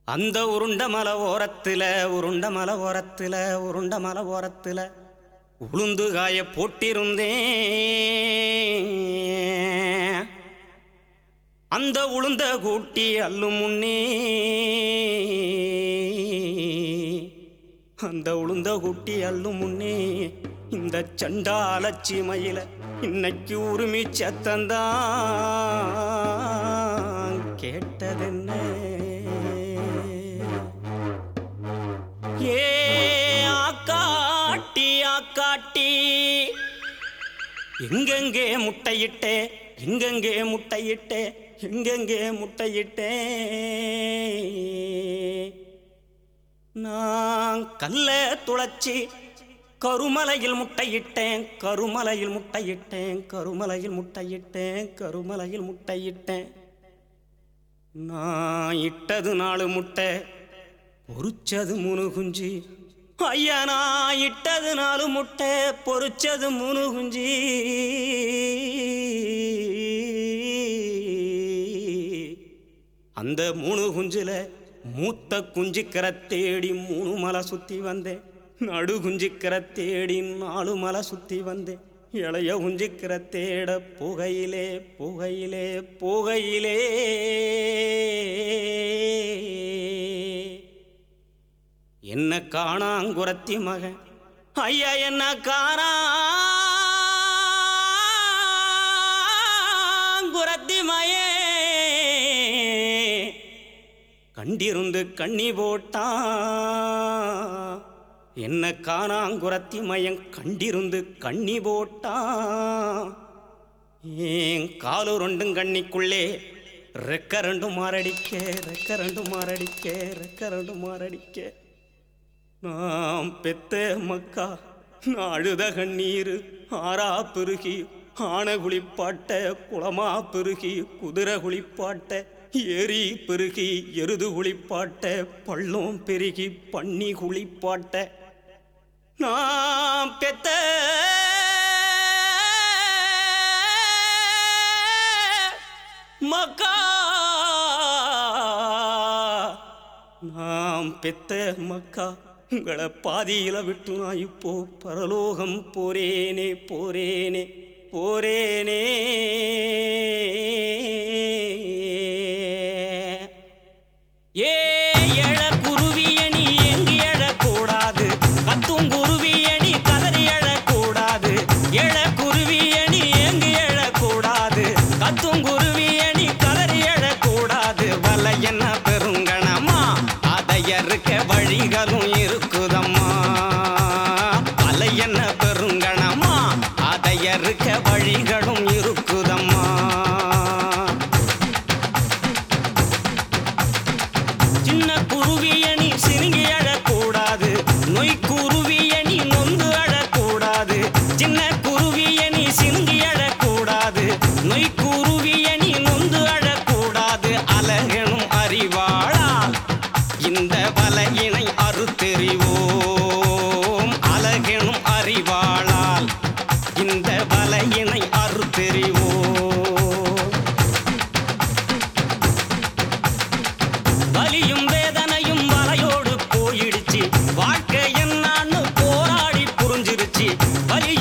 அந்த உருண்ட மலை ஓரத்துல உருண்ட மலை ஓரத்துல உருண்ட மலை ஓரத்துல உளுந்து காய போட்டிருந்தேன் அந்த உளுந்த கூட்டி அள்ளும் முன்னே அந்த உளுந்த கூட்டி அள்ளும் முன்னே இந்த சண்டாலச்சி மயில இன்னைக்கு உரிமை சத்தந்தான் கேட்டதென்ன ஏ ஆக்காட்டி ஆக்காட்டி எங்கெங்கே முட்டையிட்டே எங்கெங்கே முட்டையிட்டே எங்கெங்கே முட்டையிட்டே நான் கல்ல துளைச்சி கருமலையில் முட்டையிட்டேன் கருமலையில் முட்டையிட்டேன் கருமலையில் முட்டையிட்டேன் கருமலையில் முட்டையிட்டேன் நான் இட்டது நாலு முட்டை பொறிச்சது மூணு குஞ்சு ஐயா நான் இட்டது நாலு முட்டை பொறிச்சது மூணு குஞ்சு அந்த மூணு குஞ்சுல மூத்த குஞ்சுக்கிற தேடி மூணு மலை சுத்தி வந்தேன் நடு குஞ்சுக்கிற தேடி நாலு மலை சுத்தி வந்தேன் இளைய குஞ்சுக்கிற தேட புகையிலே புகையிலே புகையிலே என்ன காணாங்குரத்தி மகன் ஐயா என்ன காணாங்குரத்தி மயே கண்டிருந்து கண்ணி போட்டான் என்ன காணாங்குரத்தி மயன் கண்டிருந்து கண்ணி போட்டான் ஏன் காலு ரெண்டும் கண்ணிக்குள்ளே ரெக்க ரெண்டும் மாரடிக்க ரெக்க ரெண்டும் மாரடிக்க ரெக்க ரெண்டும் மாரடிக்க நாம் பெத்த மக்கா நான் அழுத கண்ணீர் ஆறா பெருகி ஆன குளிப்பாட்ட குளமா பெருகி குதிரை குளிப்பாட்ட ஏரி பெருகி எருது குளிப்பாட்ட பள்ளம் பெருகி பன்னி குளிப்பாட்ட நாம் பெத்த மக்கா நாம் பெத்த மக்கா உங்களை பாதியில விட்டு நான் இப்போ பரலோகம் போரேனே போரேனே போரேனே ஏ எழ குருவியணி எங்கு எழக்கூடாது கத்தும் குருவியணி கதறி எழக்கூடாது எழ குருவியணி எங்கு எழக்கூடாது கத்தும் குருவியணி கதறி எழக்கூடாது வலை என்ன பெருங்கணமா அதை அறுக்க வழிகளும் இருக்குதம்மா வலை என்ன பெருங்கணமா அதை அறுக்க வழிகளும் இருக்குதம்மா சின்ன குருவியணி சிறுங்கி அழக்கூடாது நொய் குருவியணி நொந்து அழக்கூடாது சின்ன குருவியணி சிறுங்கி அழக்கூடாது நொய் குருவியணி நொந்து அழக்கூடாது அழகெனும் அறிவாளால் இந்த வலையினை அறுத்தெறிவோம் அழகெனும் அறிவாளால் இந்த வலையினை அறுத்தெறிவோம் வலியும் வேதனையும் வலையோடு போயிடுச்சு வாழ்க்கை என்னான்னு போராடி புரிஞ்சிருச்சு வலியும்